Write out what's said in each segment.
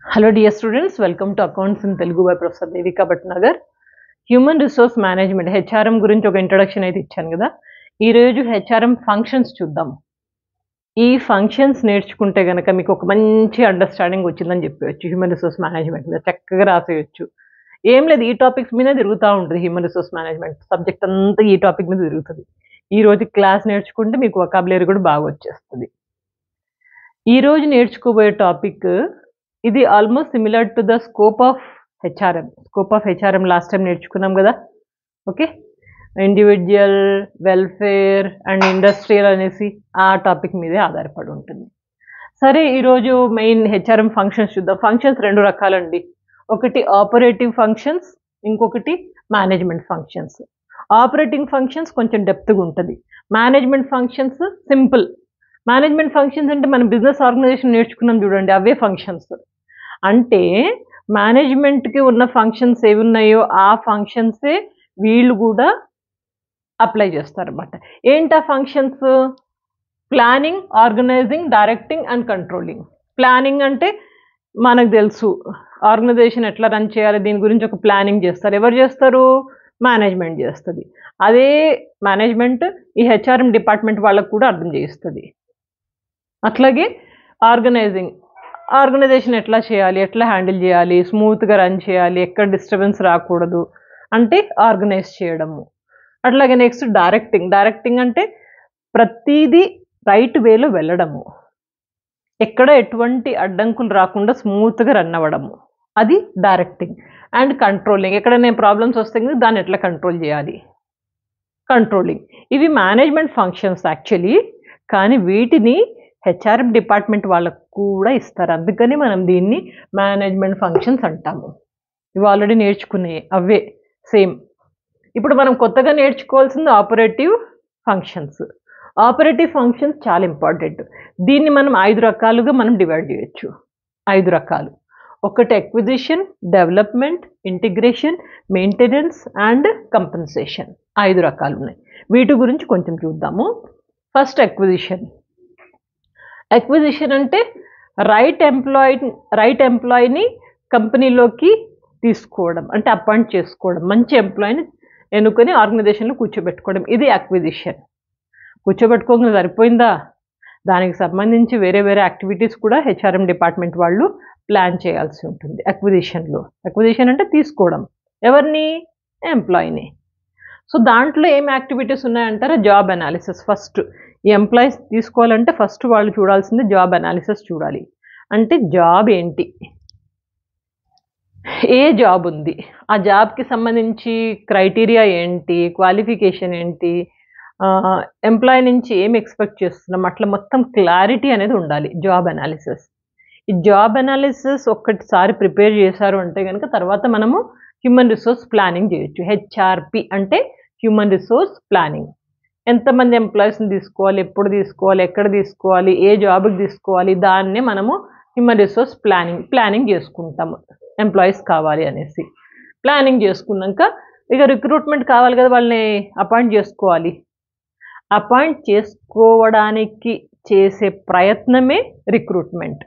hello dear students welcome to accounts in Telugu by professor Devika Bhatnagar human resource management HRM గురించి ఒక introduction అయితే ఇచ్చాను కదా ఈరోజు హెచ్ఆర్ఎం ఫంక్షన్స్ చూద్దాం ఈ ఫంక్షన్స్ నేర్చుకుంటే కనుక మీకు ఒక మంచి అండర్స్టాండింగ్ వచ్చిందని చెప్పవచ్చు హ్యూమన్ రిసోర్స్ మేనేజ్మెంట్ మీద చక్కగా రాసేయచ్చు ఏం లేదు ఈ టాపిక్స్ మీద తిరుగుతూ ఉంటుంది హ్యూమన్ రిసోర్స్ మేనేజ్మెంట్ సబ్జెక్ట్ అంతా ఈ టాపిక్ మీద తిరుగుతుంది ఈ రోజు క్లాస్ నేర్చుకుంటే మీకు వకాబులరీ కూడా బాగా వచ్చేస్తుంది ఈ రోజు నేర్చుకోబోయే టాపిక్ ఇది almost similar to the scope of HRM scope of HRM last time నేర్చుకున్నాం కదా okay individual welfare and industrial అనేసి ఆ టాపిక్ మీదే ఆధారపడి ఉంటుంది సరే ఈరోజు మెయిన్ హెచ్ఆర్ఎం ఫంక్షన్స్ చూద్దాం ఫంక్షన్స్ రెండు రకాలండి ఒకటి ఆపరేటివ్ ఫంక్షన్స్ ఇంకొకటి మేనేజ్మెంట్ ఫంక్షన్స్ ఆపరేటింగ్ ఫంక్షన్స్ కొంచెం డెప్త్గా ఉంటుంది management functions simple management functions అంటే మనం బిజినెస్ ఆర్గనైజేషన్ నేర్చుకున్నాం చూడండి అవే ఫంక్షన్స్ అంటే మేనేజ్మెంట్కి ఉన్న ఫంక్షన్స్ ఏవి ఉన్నాయో ఆ ఫంక్షన్సే వీళ్ళు కూడా అప్లై చేస్తారన్నమాట ఏంటా functions planning organising directing and controlling planning అంటే మనకు తెలుసు ఆర్గనైజేషన్ ఎట్లా రన్ చేయాలి దీని గురించి ఒక ప్లానింగ్ చేస్తారు ఎవరు చేస్తారు మేనేజ్మెంట్ చేస్తుంది అదే మేనేజ్మెంట్ ఈ హెచ్ఆర్ఎం డిపార్ట్మెంట్ వాళ్ళకు కూడా అర్థం చేయిస్తుంది అట్లాగే ఆర్గనైజింగ్ ఆర్గనైజేషన్ ఎట్లా చేయాలి ఎట్లా హ్యాండిల్ చేయాలి స్మూత్గా రన్ చేయాలి ఎక్కడ డిస్టర్బెన్స్ రాకూడదు అంటే ఆర్గనైజ్ చేయడము అట్లాగే నెక్స్ట్ డైరెక్టింగ్ డైరెక్టింగ్ అంటే ప్రతిదీ రైట్ వేలో వెళ్ళడము ఎక్కడ ఎటువంటి అడ్డంకులు రాకుండా స్మూత్గా రన్ అవ్వడము అది డైరెక్టింగ్ అండ్ కంట్రోలింగ్ ఎక్కడైనా ప్రాబ్లమ్స్ వస్తే కనుక దాన్ని ఎట్లా కంట్రోల్ చేయాలి కంట్రోలింగ్ ఇవి మేనేజ్మెంట్ ఫంక్షన్స్ యాక్చువల్లీ కానీ వీటిని హెచ్ఆర్ఎం డిపార్ట్మెంట్ వాళ్ళకు కూడా ఇస్తారు అందుకని మనం దీన్ని మేనేజ్మెంట్ ఫంక్షన్స్ అంటాము ఇవి ఆల్రెడీ నేర్చుకునే అవే సేమ్ ఇప్పుడు మనం కొత్తగా నేర్చుకోవాల్సింది ఆపరేటివ్ ఫంక్షన్స్ ఆపరేటివ్ ఫంక్షన్స్ చాలా ఇంపార్టెంట్ దీన్ని మనం ఐదు రకాలుగా మనం డివైడ్ చేయొచ్చు ఐదు రకాలు ఒకటి acquisition development integration maintenance and compensation ఐదు రకాలు ఉన్నాయి వీటి గురించి కొంచెం చూద్దాము ఫస్ట్ ఎక్విజిషన్ ఎక్విజిషన్ అంటే రైట్ ఎంప్లాయ్ రైట్ ఎంప్లాయీని కంపెనీలోకి తీసుకోవడం అంటే అపాయింట్ చేసుకోవడం మంచి ఎంప్లాయీని ఎన్నుకొని ఆర్గనైజేషన్లో కూర్చోబెట్టుకోవడం ఇది అక్విజిషన్ కూర్చోబెట్టుకోకుండా సరిపోయిందా దానికి సంబంధించి వేరే వేరే యాక్టివిటీస్ కూడా హెచ్ఆర్ఎం డిపార్ట్మెంట్ వాళ్ళు ప్లాన్ చేయాల్సి ఉంటుంది అక్విజిషన్లో అక్విజిషన్ అంటే తీసుకోవడం ఎవరిని ఎంప్లాయీని సో దాంట్లో ఏం యాక్టివిటీస్ ఉన్నాయంటారా జాబ్ అనాలిసిస్ ఫస్ట్ ఈ ఎంప్లాయీస్ తీసుకోవాలంటే ఫస్ట్ వాళ్ళు చూడాల్సింది జాబ్ అనాలిసిస్ చూడాలి అంటే జాబ్ ఏంటి ఏ జాబ్ ఉంది ఆ జాబ్కి సంబంధించి క్రైటీరియా ఏంటి క్వాలిఫికేషన్ ఏంటి ఎంప్లాయీ నుంచి ఏం ఎక్స్పెక్ట్ చేస్తున్నాం అట్లా మొత్తం క్లారిటీ అనేది ఉండాలి జాబ్ అనాలిసిస్ ఈ జాబ్ అనాలిసిస్ ఒక్కటిసారి ప్రిపేర్ చేశారు అంటే కనుక తర్వాత మనము హ్యూమన్ రిసోర్స్ ప్లానింగ్ చేయొచ్చు హెచ్ఆర్పి అంటే హ్యూమన్ రిసోర్స్ ప్లానింగ్ ఎంతమంది ఎంప్లాయీస్ని తీసుకోవాలి ఎప్పుడు తీసుకోవాలి ఎక్కడ తీసుకోవాలి ఏ జాబ్కి తీసుకోవాలి దాన్నే మనము హ్యూమన్ రిసోర్స్ ప్లానింగ్ ప్లానింగ్ చేసుకుంటాము ఎంప్లాయీస్ కావాలి అనేసి ప్లానింగ్ చేసుకున్నాక ఇక రిక్రూట్మెంట్ కావాలి కదా వాళ్ళని అపాయింట్ చేసుకోవాలి అపాయింట్ చేసుకోవడానికి చేసే ప్రయత్నమే రిక్రూట్మెంట్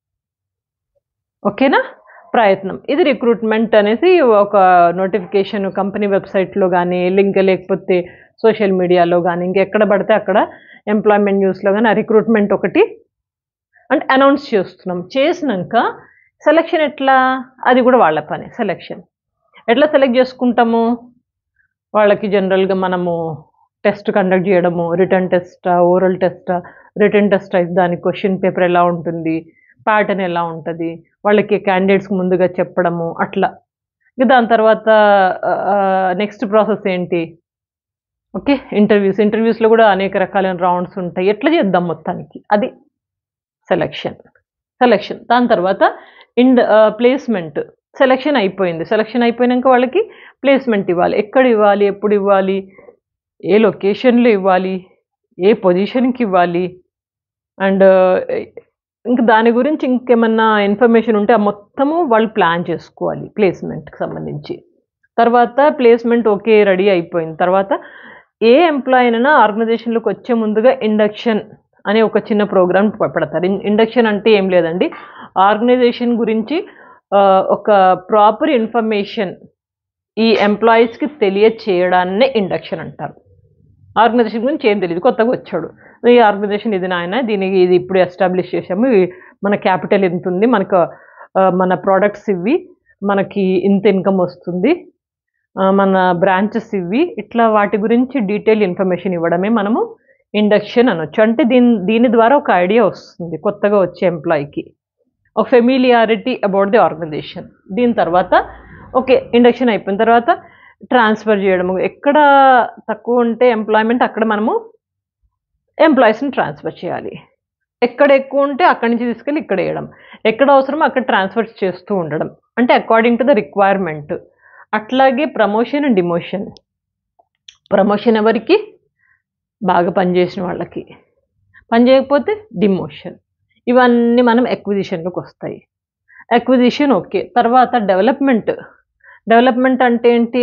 ఓకేనా ప్రయత్నం ఇది రిక్రూట్మెంట్ అనేసి ఒక నోటిఫికేషన్ కంపెనీ వెబ్సైట్లో కానీ లింక్ లేకపోతే సోషల్ మీడియాలో కానీ ఇంకెక్కడ పడితే అక్కడ ఎంప్లాయ్మెంట్ న్యూస్లో కానీ ఆ రిక్రూట్మెంట్ ఒకటి అంటే అనౌన్స్ చేస్తున్నాం చేసినాక సెలక్షన్ ఎట్లా అది కూడా వాళ్ళ పని సెలక్షన్ ఎట్లా సెలెక్ట్ చేసుకుంటాము వాళ్ళకి జనరల్గా మనము టెస్ట్ కండక్ట్ చేయడము రిటర్న్ టెస్టా ఓరల్ టెస్టా రిటర్న్ టెస్ట్ అయితే దాని క్వశ్చన్ పేపర్ ఎలా ఉంటుంది ప్యాటర్న్ ఎలా ఉంటుంది వాళ్ళకి క్యాండిడేట్స్కి ముందుగా చెప్పడము అట్లా ఇక దాని తర్వాత నెక్స్ట్ ప్రాసెస్ ఏంటి ఓకే ఇంటర్వ్యూస్ ఇంటర్వ్యూస్లో కూడా అనేక రకాలైన రౌండ్స్ ఉంటాయి ఎట్లా చేద్దాం మొత్తానికి అది సెలెక్షన్ సెలెక్షన్ దాని తర్వాత ఇండ్ ప్లేస్మెంట్ సెలెక్షన్ అయిపోయింది సెలెక్షన్ అయిపోయినాక వాళ్ళకి ప్లేస్మెంట్ ఇవ్వాలి ఎక్కడ ఇవ్వాలి ఎప్పుడు ఇవ్వాలి ఏ లొకేషన్లో ఇవ్వాలి ఏ పొజిషన్కి ఇవ్వాలి అండ్ ఇంక దాని గురించి ఇంకేమన్నా ఇన్ఫర్మేషన్ ఉంటే ఆ మొత్తము వాళ్ళు ప్లాన్ చేసుకోవాలి ప్లేస్మెంట్కి సంబంధించి తర్వాత ప్లేస్మెంట్ ఓకే రెడీ అయిపోయింది తర్వాత ఏ ఎంప్లాయీ అయినా ఆర్గనైజేషన్లోకి వచ్చే ముందుగా ఇండక్షన్ అనే ఒక చిన్న ప్రోగ్రామ్ పెడతారు ఇండక్షన్ అంటే ఏం లేదండి ఆర్గనైజేషన్ గురించి ఆ, ఒక ప్రాపర్ ఇన్ఫర్మేషన్ ఈ ఎంప్లాయీస్కి తెలియచేయడాన్నే ఇండక్షన్ అంటారు ఆర్గనైజేషన్ గురించి ఏం తెలియదు కొత్తగా వచ్చాడు ఈ ఆర్గనైజేషన్ ఇది నాయన దీనికి ఇది ఇప్పుడు ఎస్టాబ్లిష్ చేసాము ఈ మన క్యాపిటల్ ఎంత ఉంది మనకు ఆ, మన ప్రోడక్ట్స్ ఇవి మనకి ఇంత ఇన్కమ్ వస్తుంది ఆ, మన బ్రాంచెస్ ఇవి ఇట్లా వాటి గురించి డీటెయిల్ ఇన్ఫర్మేషన్ ఇవ్వడమే మనము ఇండక్షన్ అనొచ్చు అంటే దీని దీని ద్వారా ఒక ఐడియా వస్తుంది కొత్తగా వచ్చే ఎంప్లాయీకి ఒక ఫెమిలియారిటీ అబౌట్ ది ఆర్గనైజేషన్ దీని తర్వాత ఓకే ఇండక్షన్ అయిపోయిన తర్వాత ట్రాన్స్ఫర్ చేయడము ఎక్కడ తక్కువ ఉంటే ఎంప్లాయ్మెంట్ అక్కడ మనము ఎంప్లాయీస్ని ట్రాన్స్ఫర్ చేయాలి ఎక్కడ ఎక్కువ ఉంటే అక్కడి నుంచి తీసుకెళ్ళి ఇక్కడ వేయడం ఎక్కడ అవసరమో అక్కడ ట్రాన్స్ఫర్ చేస్తూ ఉండడం అంటే అకార్డింగ్ టు ద రిక్వైర్మెంట్ అట్లాగే ప్రమోషన్ అండ్ డిమోషన్ ప్రమోషన్ ఎవరికి బాగా పనిచేసిన వాళ్ళకి పని చేయకపోతే డిమోషన్ ఇవన్నీ మనం ఎక్విజిషన్లోకి వస్తాయి ఎక్విజిషన్ ఓకే తర్వాత డెవలప్మెంట్ డెవలప్మెంట్ అంటే ఏంటి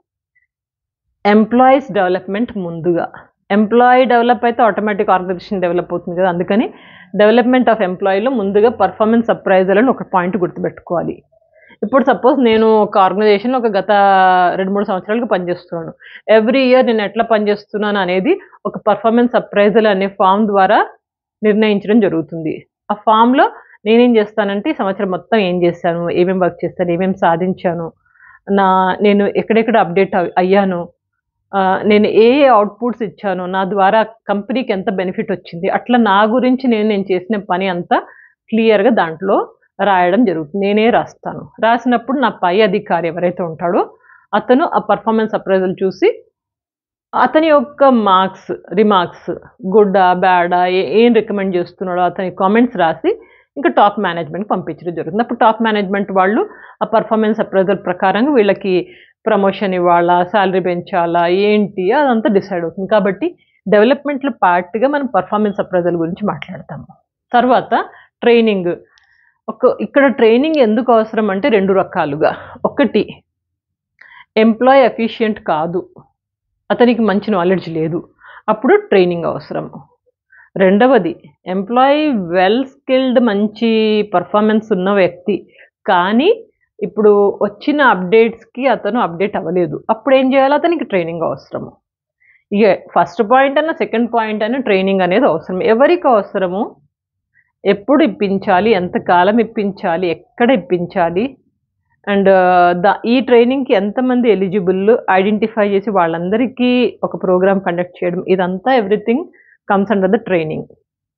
ఎంప్లాయీస్ డెవలప్మెంట్ ముందుగా ఎంప్లాయీ డెవలప్ అయితే ఆటోమేటిక్ ఆర్గనైజేషన్ డెవలప్ అవుతుంది కదా అందుకని డెవలప్మెంట్ ఆఫ్ ఎంప్లాయీలో ముందుగా పర్ఫార్మెన్స్ అప్రైజల్ అని ఒక పాయింట్ గుర్తుపెట్టుకోవాలి ఇప్పుడు సపోజ్ నేను ఒక ఆర్గనైజేషన్లో ఒక గత రెండు మూడు సంవత్సరాలుగా పనిచేస్తున్నాను ఎవ్రీ ఇయర్ నేను ఎట్లా పనిచేస్తున్నాను అనేది ఒక పర్ఫార్మెన్స్ అప్రైజల్ అనే ఫామ్ ద్వారా నిర్ణయించడం జరుగుతుంది ఆ ఫామ్లో నేనేం చేస్తానంటే ఈ సంవత్సరం మొత్తం ఏం చేశాను ఏమేమి వర్క్ చేస్తాను ఏమేమి సాధించాను నా నేను ఎక్కడెక్కడ అప్డేట్ అయ్యాను ఆ, నేను ఏ ఏ అవుట్పుట్స్ ఇచ్చాను నా ద్వారా కంపెనీకి ఎంత బెనిఫిట్ వచ్చింది అట్లా నా గురించి నేను నేను చేసిన పని అంతా క్లియర్గా దాంట్లో రాయడం జరుగుతుంది నేనే రాస్తాను రాసినప్పుడు నా పై అధికారి ఎవరైతే ఉంటాడో అతను ఆ పర్ఫార్మెన్స్ అప్రైజల్ చూసి అతని యొక్క మార్క్స్ రిమార్క్స్ గుడ్డా బ్యాడా ఏం రికమెండ్ చేస్తున్నాడో అతని కామెంట్స్ రాసి ఇంకా టాప్ మేనేజ్మెంట్ పంపించడం జరుగుతుంది అప్పుడు టాప్ మేనేజ్మెంట్ వాళ్ళు ఆ పర్ఫార్మెన్స్ అప్రైజల్ ప్రకారంగా వీళ్ళకి ప్రమోషన్ ఇవ్వాలా శాలరీ పెంచాలా ఏంటి అదంతా డిసైడ్ అవుతుంది కాబట్టి డెవలప్మెంట్లో పార్ట్గా మనం పర్ఫార్మెన్స్ అప్రైజల్ గురించి మాట్లాడతాము తర్వాత ట్రైనింగ్ ఒక ఇక్కడ ట్రైనింగ్ ఎందుకు అవసరం అంటే రెండు రకాలుగా ఒకటి ఎంప్లాయ్ ఎఫిషియెంట్ కాదు అతనికి మంచి నాలెడ్జ్ లేదు అప్పుడు ట్రైనింగ్ అవసరం రెండవది ఎంప్లాయీ వెల్ స్కిల్డ్ మంచి పర్ఫార్మెన్స్ ఉన్న వ్యక్తి కానీ ఇప్పుడు వచ్చిన అప్డేట్స్కి అతను అప్డేట్ అవ్వలేదు అప్పుడు ఏం చేయాలి అతనికి ట్రైనింగ్ అవసరము ఇక ఫస్ట్ పాయింట్ అన్న సెకండ్ పాయింట్ అన్న ట్రైనింగ్ అనేది అవసరం ఎవరికి అవసరము ఎప్పుడు ఇప్పించాలి ఎంతకాలం ఇప్పించాలి ఎక్కడ ఇప్పించాలి అండ్ ద ఈ ట్రైనింగ్కి ఎంతమంది ఎలిజిబుల్ ఐడెంటిఫై చేసి వాళ్ళందరికీ ఒక ప్రోగ్రామ్ కండక్ట్ చేయడం ఇదంతా everything comes under the training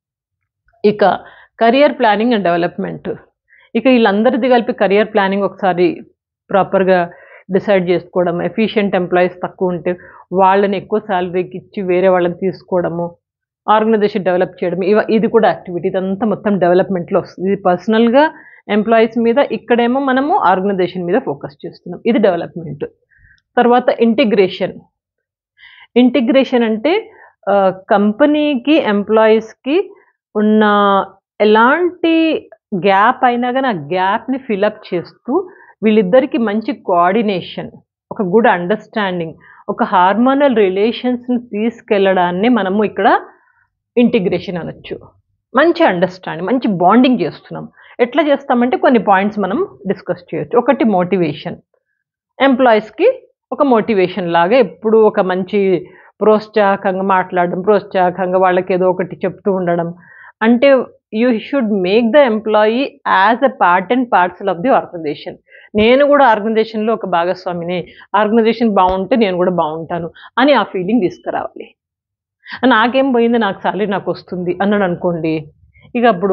ఇక కెరియర్ ప్లానింగ్ అండ్ డెవలప్మెంట్ ఇక వీళ్ళందరిది కలిపి కెరియర్ ప్లానింగ్ ఒకసారి ప్రాపర్గా డిసైడ్ చేసుకోవడం ఎఫిషియెంట్ ఎంప్లాయీస్ తక్కువ ఉంటే వాళ్ళని ఎక్కువ శాలరీకి ఇచ్చి వేరే వాళ్ళని తీసుకోవడము ఆర్గనైజేషన్ డెవలప్ చేయడం ఇవ ఇది కూడా యాక్టివిటీ ఇదంతా మొత్తం డెవలప్మెంట్లో వస్తుంది ఇది పర్సనల్గా ఎంప్లాయీస్ మీద ఇక్కడేమో మనము ఆర్గనైజేషన్ మీద ఫోకస్ చేస్తున్నాం ఇది డెవలప్మెంట్ తర్వాత ఇంటిగ్రేషన్ ఇంటిగ్రేషన్ అంటే కంపెనీకి ఎంప్లాయీస్కి ఉన్న ఎలాంటి గ్యాప్ అయినా కానీ ఆ గ్యాప్ని ఫిలప్ చేస్తూ వీళ్ళిద్దరికి మంచి కోఆర్డినేషన్ ఒక గుడ్ అండర్స్టాండింగ్ ఒక హార్మోనల్ రిలేషన్స్ని తీసుకెళ్ళడాన్ని మనము ఇక్కడ ఇంటిగ్రేషన్ అనొచ్చు మంచి అండర్స్టాండింగ్ మంచి బాండింగ్ చేస్తున్నాం ఎట్లా చేస్తామంటే కొన్ని పాయింట్స్ మనం డిస్కస్ చేయొచ్చు ఒకటి మోటివేషన్ ఎంప్లాయీస్కి ఒక మోటివేషన్ లాగా ఎప్పుడు ఒక మంచి ప్రోత్సాహకంగా మాట్లాడడం ప్రోత్సాహకంగా వాళ్ళకి ఏదో ఒకటి చెప్తూ ఉండడం అంటే you should make the employee as a part and parcel of the organisation నేను కూడా ఆర్గనైజేషన్లో ఒక భాగస్వామిని ఆర్గనైజేషన్ బాగుంటే నేను కూడా బాగుంటాను అని ఆ ఫీలింగ్ తీసుకురావాలి నాకేం పోయింది నాకు సాలరీ నాకు వస్తుంది అన్నాడు అనుకోండి ఇక అప్పుడు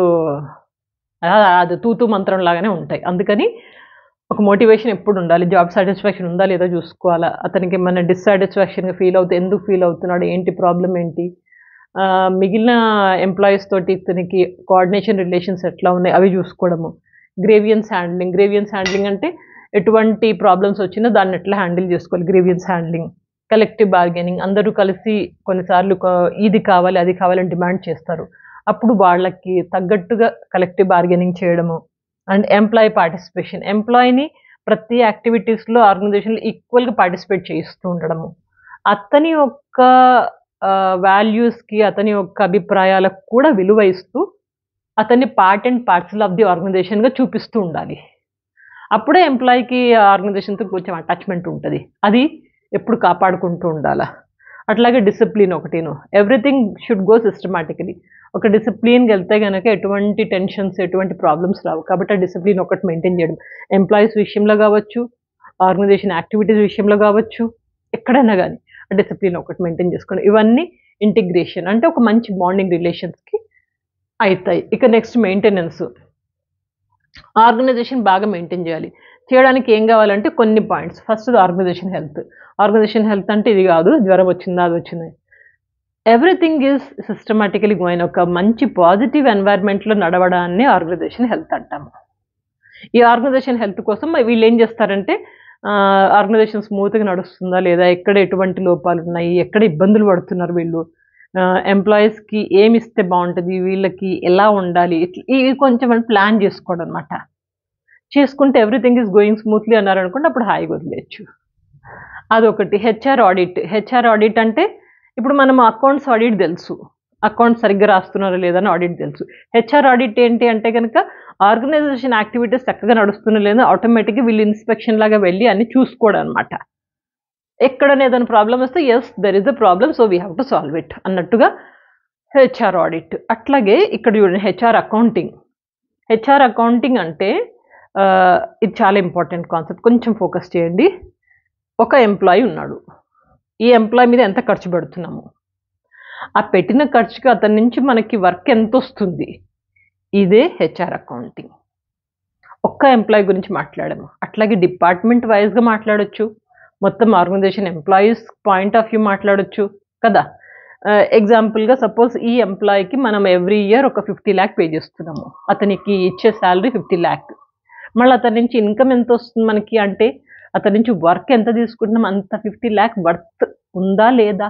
ఆ- అది తూతూ మంత్రం లాగానే ఉంటాయి అందుకని ఒక మోటివేషన్ ఎప్పుడు ఉండాలి జాబ్ సాటిస్ఫాక్షన్ ఉందా లేదా చూసుకోవాలా అతనికి ఏమైనా డిస్సాటిస్ఫాక్షన్గా ఫీల్ అవుతే ఎందుకు ఫీల్ అవుతున్నాడు ఏంటి ప్రాబ్లం ఏంటి ఆ, మిగిలిన ఎంప్లాయీస్ తోటి ఇతనికి కోఆర్డినేషన్ రిలేషన్స్ ఎట్లా ఉన్నాయి అవి చూసుకోవడము గ్రేవియన్స్ హ్యాండ్లింగ్ గ్రేవియన్స్ హ్యాండ్లింగ్ అంటే ఎటువంటి ప్రాబ్లమ్స్ వచ్చినా దాన్ని ఎట్లా హ్యాండిల్ చేసుకోవాలి గ్రేవియన్స్ హ్యాండ్లింగ్ కలెక్టివ్ బార్గెనింగ్ అందరూ కలిసి కొన్నిసార్లు కొ- ఇది కావాలి అది కావాలని డిమాండ్ చేస్తారు అప్పుడు వాళ్ళకి తగ్గట్టుగా కలెక్టివ్ బార్గెనింగ్ చేయడము అండ్ ఎంప్లాయీ పార్టిసిపేషన్ ఎంప్లాయీని ప్రతి యాక్టివిటీస్లో ఆర్గనైజేషన్లో ఈక్వల్గా పార్టిసిపేట్ చేయిస్తూ ఉండడము అతని యొక్క వాల్యూస్కి అతని యొక్క అభిప్రాయాలకు కూడా విలువ ఇస్తూ అతన్ని part and parcel of the ఆర్గనైజేషన్గా చూపిస్తూ ఉండాలి అప్పుడే ఎంప్లాయీకి ఆర్గనైజేషన్తో కొంచెం అటాచ్మెంట్ ఉంటుంది అది ఎప్పుడు కాపాడుకుంటూ ఉండాలా అట్లాగే డిసిప్లిన్ ఒకటిను ఎవ్రీథింగ్ షుడ్ గో సిస్టమాటికలీ ఒక డిసిప్లిన్కి వెళ్తే కనుక ఎటువంటి టెన్షన్స్ ఎటువంటి ప్రాబ్లమ్స్ రావు కాబట్టి ఆ డిసిప్లిన్ ఒకటి మెయింటైన్ చేయడం ఎంప్లాయీస్ విషయంలో కావచ్చు ఆర్గనైజేషన్ యాక్టివిటీస్ విషయంలో కావచ్చు ఎక్కడైనా కానీ ఆ డిసిప్లిన్ ఒకటి మెయింటైన్ చేసుకోండి ఇవన్నీ ఇంటిగ్రేషన్ అంటే ఒక మంచి బాండింగ్ రిలేషన్స్కి అవుతాయి ఇక నెక్స్ట్ మెయింటెనెన్స్ ఆర్గనైజేషన్ బాగా మెయింటైన్ చేయాలి చేయడానికి ఏం కావాలంటే కొన్ని points first organisation health organisation health అంటే ఇది కాదు జ్వరం వచ్చిందా అది వచ్చింది ఎవ్రీథింగ్ ఈజ్ సిస్టమాటికలీ గోయిన్ ఒక మంచి పాజిటివ్ ఎన్వైర్న్మెంట్లో నడవడాన్ని ఆర్గనైజేషన్ హెల్త్ అంటాము ఈ ఆర్గనైజేషన్ హెల్త్ కోసం వీళ్ళు ఏం చేస్తారంటే ఆర్గనైజేషన్ స్మూత్గా నడుస్తుందా లేదా ఎక్కడ ఎటువంటి లోపాలు ఉన్నాయి ఎక్కడ ఇబ్బందులు పడుతున్నారు వీళ్ళు ఎంప్లాయీస్కి ఏమి ఇస్తే బాగుంటుంది వీళ్ళకి ఎలా ఉండాలి ఇట్లా ఇవి కొంచెం ప్లాన్ చేసుకోవడం అనమాట చేసుకుంటే ఎవ్రీథింగ్ ఈజ్ గోయింగ్ స్మూత్లీ అన్నారు అనుకుంటే అప్పుడు హాయిగా వదిలేయచ్చు అదొకటి హెచ్ఆర్ ఆడిట్ హెచ్ఆర్ ఆడిట్ అంటే ఇప్పుడు మనం అకౌంట్స్ ఆడిట్ తెలుసు అకౌంట్స్ సరిగ్గా రాస్తున్నారో లేదని ఆడిట్ తెలుసు హెచ్ఆర్ ఆడిట్ ఏంటి అంటే కనుక ఆర్గనైజేషన్ యాక్టివిటీస్ చక్కగా నడుస్తున్నా లేదా ఆటోమేటిక్గా వీళ్ళు ఇన్స్పెక్షన్ లాగా వెళ్ళి అన్ని చూసుకోవడం అనమాట ఎక్కడ ఏదైనా ప్రాబ్లం వస్తే yes there is a problem so we have to solve it అన్నట్టుగా హెచ్ఆర్ ఆడిట్ అట్లాగే ఇక్కడ చూడండి హెచ్ఆర్ అకౌంటింగ్ హెచ్ఆర్ అకౌంటింగ్ అంటే ఆ, ఇది చాలా ఇంపార్టెంట్ కాన్సెప్ట్ కొంచెం ఫోకస్ చేయండి ఒక ఎంప్లాయీ ఉన్నాడు ఈ ఎంప్లాయీ మీద ఎంత ఖర్చు పెడుతున్నాము ఆ పెట్టిన ఖర్చుకి అతని నుంచి మనకి వర్క్ ఎంత వస్తుంది ఇదే హెచ్ఆర్ అకౌంటింగ్ ఒక్క ఎంప్లాయీ గురించి మాట్లాడాము అట్లాగే డిపార్ట్మెంట్ వైజ్గా మాట్లాడొచ్చు మొత్తం organisation employees point of view మాట్లాడొచ్చు కదా ఎగ్జాంపుల్గా సపోజ్ ఈ ఎంప్లాయీకి మనం ఎవ్రీ ఇయర్ ఒక ఫిఫ్టీ ల్యాక్ పే చేస్తున్నాము అతనికి ఇచ్చే శాలరీ ఫిఫ్టీ ల్యాక్ మళ్ళీ అతని నుంచి ఇన్కమ్ ఎంత వస్తుంది మనకి అంటే అతని నుంచి వర్క్ ఎంత తీసుకుంటున్నాం అంత ఫిఫ్టీ ల్యాక్ వర్త్ ఉందా లేదా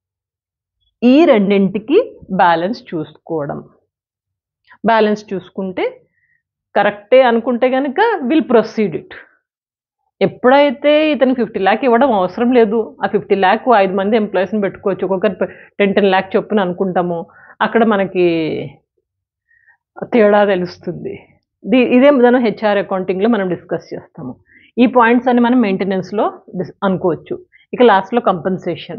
ఈ రెండింటికి బ్యాలెన్స్ చూసుకోవడం బ్యాలెన్స్ చూసుకుంటే కరెక్టే అనుకుంటే కనుక విల్ ప్రొసీడ్ ఇట్ ఎప్పుడైతే ఇతనికి ఫిఫ్టీ ల్యాక్ ఇవ్వడం అవసరం లేదు ఆ ఫిఫ్టీ ల్యాక్ ఐదు మంది ఎంప్లాయీస్ని పెట్టుకోవచ్చు ఒక్కొక్కరు టెన్ టెన్ ల్యాక్ చొప్పున అనుకుంటాము అక్కడ మనకి తేడా తెలుస్తుంది ది ఇదే మనం హెచ్ఆర్ అకౌంటింగ్లో మనం డిస్కస్ చేస్తాము ఈ పాయింట్స్ అన్ని మనం మెయింటెనెన్స్లో అనుకోవచ్చు ఇక లాస్ట్లో కంపన్సేషన్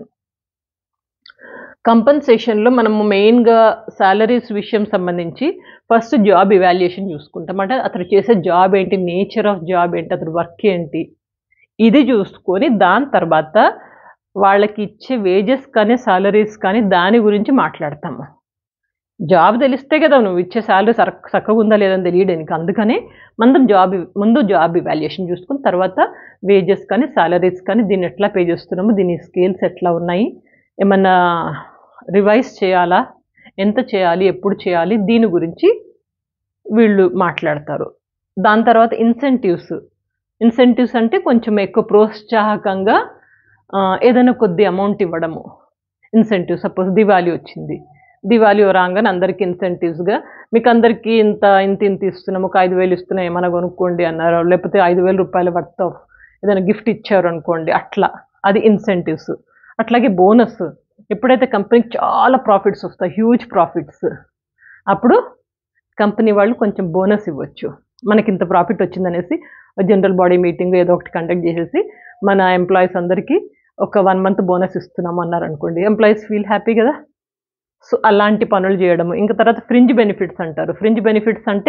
కంపన్సేషన్లో మనము మెయిన్గా శాలరీస్ విషయం సంబంధించి ఫస్ట్ జాబ్ ఇవాల్యుయేషన్ చూసుకుంటాం అంటే అతను చేసే జాబ్ ఏంటి నేచర్ ఆఫ్ జాబ్ ఏంటి అతని వర్క్ ఏంటి ఇది చూసుకొని దాని తర్వాత వాళ్ళకి ఇచ్చే వేజెస్ కానీ సాలరీస్ కానీ దాని గురించి మాట్లాడతాము జాబ్ తెలిస్తే కదా నువ్వు ఇచ్చే శాలరీ సర చక్కగా ఉందా లేదని తెలియడానికి అందుకనే మనం జాబ్ ముందు జాబ్ ఇవాల్యుయేషన్ చూసుకుని తర్వాత వేజెస్ కానీ సాలరీస్ కానీ దీన్ని ఎట్లా పే చేస్తున్నాము దీని స్కేల్స్ ఎట్లా ఉన్నాయి ఏమన్నా రివైజ్ చేయాలా ఎంత చేయాలి ఎప్పుడు చేయాలి దీని గురించి వీళ్ళు మాట్లాడతారు దాని తర్వాత ఇన్సెంటివ్స్ ఇన్సెంటివ్స్ అంటే కొంచెం ఎక్కువ ప్రోత్సాహకంగా ఆ, ఏదైనా కొద్ది అమౌంట్ ఇవ్వడము ఇన్సెంటివ్ సపోజ్ దివాళీ వచ్చింది దివాళీ రాగానే అందరికీ ఇన్సెంటివ్స్గా మీకు అందరికీ ఇంత ఇంత ఇంత ఇస్తున్నాం ఒక ఐదు వేలు ఇస్తున్నాం ఏమైనా కొనుక్కోండి అన్నారు లేకపోతే ఐదు వేల రూపాయల వర్త్ ఆఫ్ ఏదైనా గిఫ్ట్ ఇచ్చారు అనుకోండి అట్లా అది ఇన్సెంటివ్స్ అట్లాగే బోనస్ ఎప్పుడైతే కంపెనీకి చాలా ప్రాఫిట్స్ వస్తాయి హ్యూజ్ ప్రాఫిట్స్ అప్పుడు కంపెనీ వాళ్ళు కొంచెం బోనస్ ఇవ్వచ్చు మనకి ఇంత ప్రాఫిట్ వచ్చిందనేసి జనరల్ బాడీ మీటింగ్ ఏదో ఒకటి కండక్ట్ చేసేసి మన ఎంప్లాయీస్ అందరికీ ఒక వన్ మంత్ బోనస్ ఇస్తున్నాం అన్నారు అనుకోండి ఎంప్లాయీస్ ఫీల్ హ్యాపీ కదా సో అలాంటి పనులు చేయడము ఇంకా తర్వాత ఫ్రింజ్ బెనిఫిట్స్ అంటారు ఫ్రింజ్ బెనిఫిట్స్ అంటే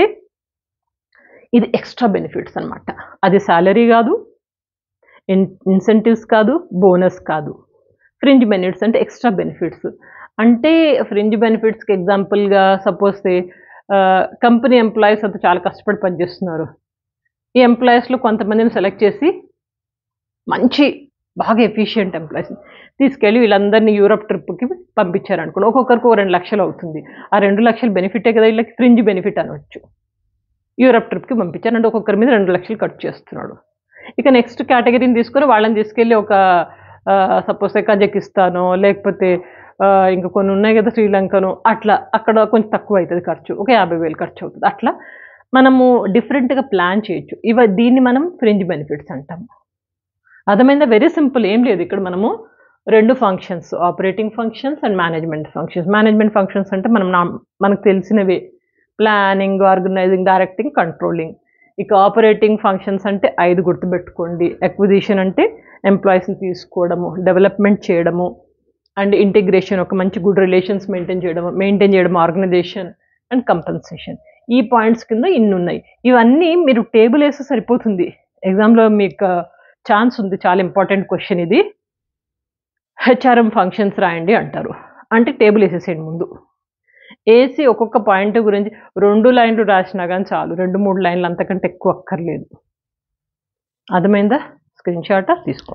ఇది ఎక్స్ట్రా బెనిఫిట్స్ అన్నమాట అది శాలరీ కాదు ఇన్ ఇన్సెంటివ్స్ కాదు బోనస్ కాదు ఫ్రింజ్ బెనిఫిట్స్ అంటే ఎక్స్ట్రా బెనిఫిట్స్ అంటే ఫ్రింజ్ బెనిఫిట్స్కి ఎగ్జాంపుల్గా సపోజ్ కంపెనీ ఎంప్లాయీస్ అంతా చాలా కష్టపడి పనిచేస్తున్నారు ఈ ఎంప్లాయీస్లో కొంతమందిని సెలెక్ట్ చేసి మంచి బాగా ఎఫిషియెంట్ ఎంప్లాయీస్ తీసుకెళ్ళి వీళ్ళందరినీ యూరప్ ట్రిప్కి పంపించారు అనుకోండి ఒక్కొక్కరికి ఒక రెండు లక్షలు అవుతుంది ఆ రెండు లక్షలు బెనిఫిటే కదా వీళ్ళకి ఫ్రింజ్ బెనిఫిట్ అనవచ్చు యూరప్ ట్రిప్కి పంపించారు అంటే ఒక్కొక్కరి మీద రెండు లక్షలు ఖర్చు చేస్తున్నాడు ఇక నెక్స్ట్ కేటగిరీని తీసుకొని వాళ్ళని తీసుకెళ్ళి ఒక సపోజ్ కజకిస్తాను లేకపోతే ఆ, ఇంకా కొన్ని ఉన్నాయి కదా శ్రీలంకను అట్లా అక్కడ కొంచెం తక్కువ అవుతుంది ఖర్చు ఒక యాభై వేలు ఖర్చు అవుతుంది అట్లా మనము డిఫరెంట్గా ప్లాన్ చేయొచ్చు ఇవ దీన్ని మనం ఫ్రింజ్ బెనిఫిట్స్ అంటాము అర్థమైందా వెరీ సింపుల్ ఏం లేదు ఇక్కడ మనము రెండు functions operating functions and management functions management functions అంటే మనం నా మనకు తెలిసినవే ప్లానింగ్ ఆర్గనైజింగ్ డైరెక్టింగ్ కంట్రోలింగ్ ఇక ఆపరేటింగ్ ఫంక్షన్స్ అంటే ఐదు గుర్తుపెట్టుకోండి ఎక్విజిషన్ అంటే ఎంప్లాయీస్ని తీసుకోవడము డెవలప్మెంట్ చేయడము అండ్ ఇంటిగ్రేషన్ ఒక మంచి గుడ్ రిలేషన్స్ మెయింటైన్ చేయడం మెయింటైన్ చేయడం ఆర్గనైజేషన్ అండ్ కంపెన్సేషన్ ఈ పాయింట్స్ కింద ఇన్ని ఉన్నాయి ఇవన్నీ మీరు టేబుల్ వేస్తే సరిపోతుంది ఎగ్జామ్లో మీకు ఛాన్స్ ఉంది చాలా ఇంపార్టెంట్ క్వశ్చన్ ఇది హెచ్ఆర్ఎం ఫంక్షన్స్ రాయండి అంటారు అంటే టేబుల్ వేసేసేయండి ముందు వేసి ఒక్కొక్క పాయింట్ గురించి రెండు లైన్లు రాసినా కానీ చాలు రెండు మూడు లైన్లు అంతకంటే ఎక్కువ అక్కర్లేదు అర్థమైందా స్క్రీన్ షాట్ తీసుకో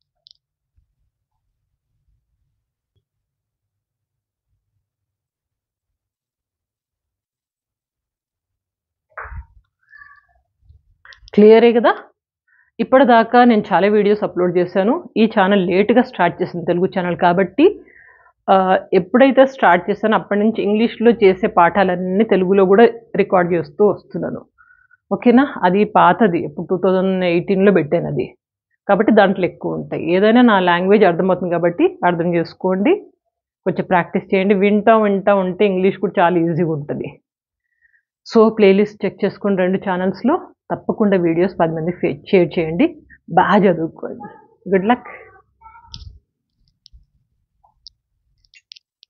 క్లియరే కదా ఇప్పటిదాకా నేను చాలా వీడియోస్ అప్లోడ్ చేశాను ఈ ఛానల్ లేట్గా స్టార్ట్ చేసింది తెలుగు ఛానల్ కాబట్టి ఆ, ఎప్పుడైతే స్టార్ట్ చేశానో అప్పటి నుంచి ఇంగ్లీష్లో చేసే పాఠాలన్నీ తెలుగులో కూడా రికార్డ్ చేస్తూ వస్తున్నాను ఓకేనా అది పాతది ఇప్పుడు టూ థౌజండ్ ఎయిటీన్లో పెట్టాను అది కాబట్టి దాంట్లో ఎక్కువ ఉంటాయి ఏదైనా నా లాంగ్వేజ్ అర్థమవుతుంది కాబట్టి అర్థం చేసుకోండి కొంచెం ప్రాక్టీస్ చేయండి వింటా వింటా ఉంటే ఇంగ్లీష్ కూడా చాలా ఈజీగా ఉంటుంది సో ప్లేలిస్ట్ చెక్ చేసుకుని రెండు ఛానల్స్లో తప్పకుండా వీడియోస్ పది మంది షేర్ చేయండి బాగా చదువుకోండి గుడ్ లక్